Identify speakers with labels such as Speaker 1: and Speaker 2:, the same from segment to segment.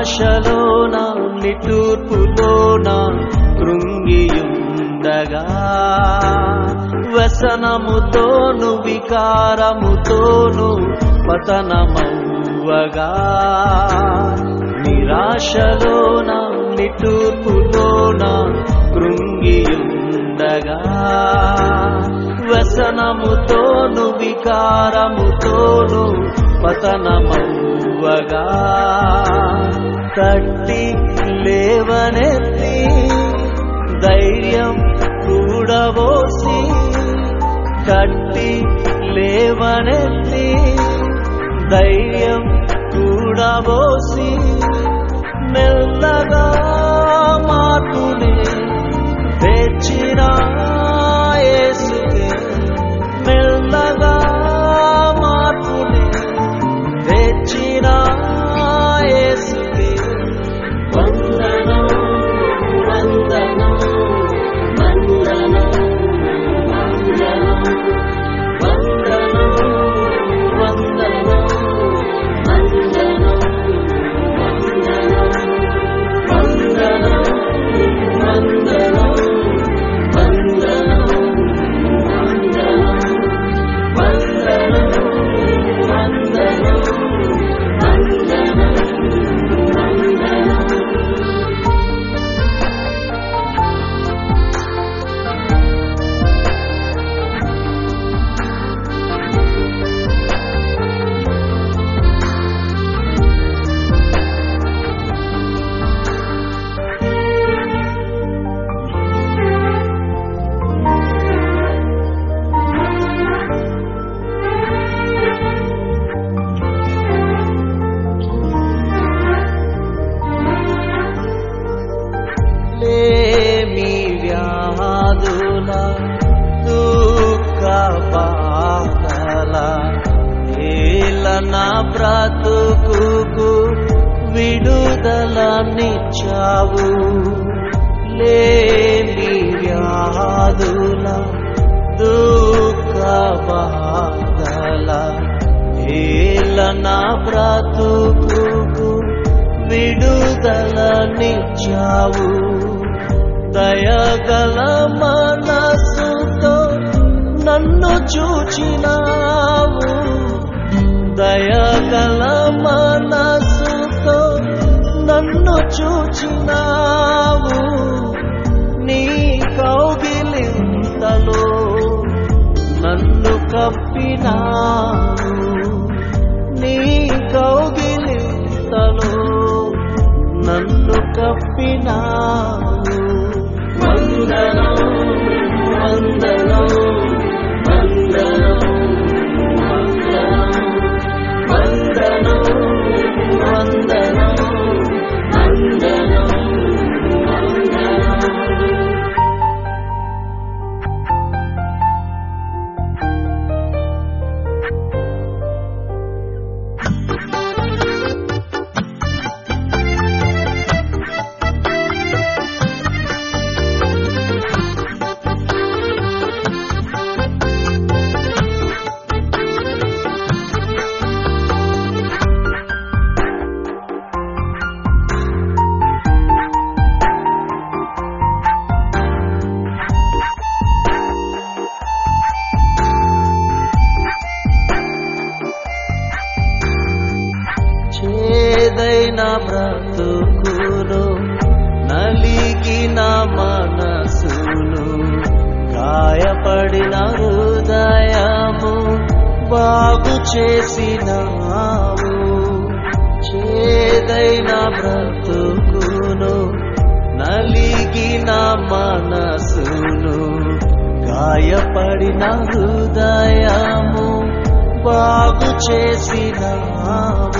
Speaker 1: నిరాశలోన నిటూర్పులోన కృంగియుండగా వ్యసనముతోను వికారముతోను పతనమవ్వగా నిరాశలోన నిటూర్పులోన కృంగియుండగా వ్యసనముతోను వికారముతోను పతనమవ్వగా తట్టి లేవనెత్తి ధైర్యం కూడబోసి కట్టి లేవనెత్తి ధైర్యం కూడబోసి మెల్లగా మాటునే తెచ్చిన యేసుకే మెల్లగా మాటునే తెచ్చిన యేసుకే వందనం వందనం వందనం వందనం వందనం వందనం వందనం వందనం వందనం వందనం వందనం వందనం వందనం వందనం లేమి వ్యాధుల దుఃఖ బాధల ఏలన బ్రతుకుకు విడుదలనిచ్చావు లేమి వ్యాధుల దుఃఖ బాధల ఏలన బ్రతుకుకు విడుదలనిచ్చావు దయగల మనసుతో నన్ను చూచినావు దయగల మనసుతో నన్ను చూచినావు నీ కౌగిలింతలో నన్ను కప్పినావు నీ కౌగిలింతలో నన్ను కప్పినావు వందనం వందనం వందనం వందనం వందనం వందనం వందనం చేదైన బ్రతుకును నలిగిన మనసును గాయపడిన హృదయము బాగు చేసినావు చేదైన బ్రతుకును నలిగిన మనసును గాయపడిన హృదయము బాగు చేసినావు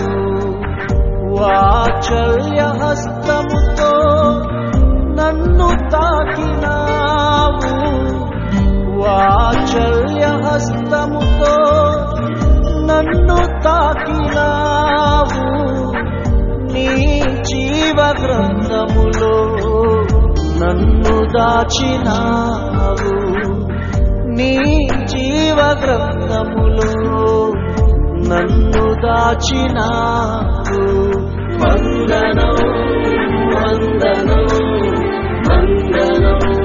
Speaker 1: వాచల్య హస్తముతో నన్ను తాకినావు వాచల్య హస్తముతో నన్ను తాకినావు నీ జీవ గ్రంథములో నన్ను దాచినావు నీ జీవ గ్రంథములో నన్ను దాచినావు వందనం వందనం వందనం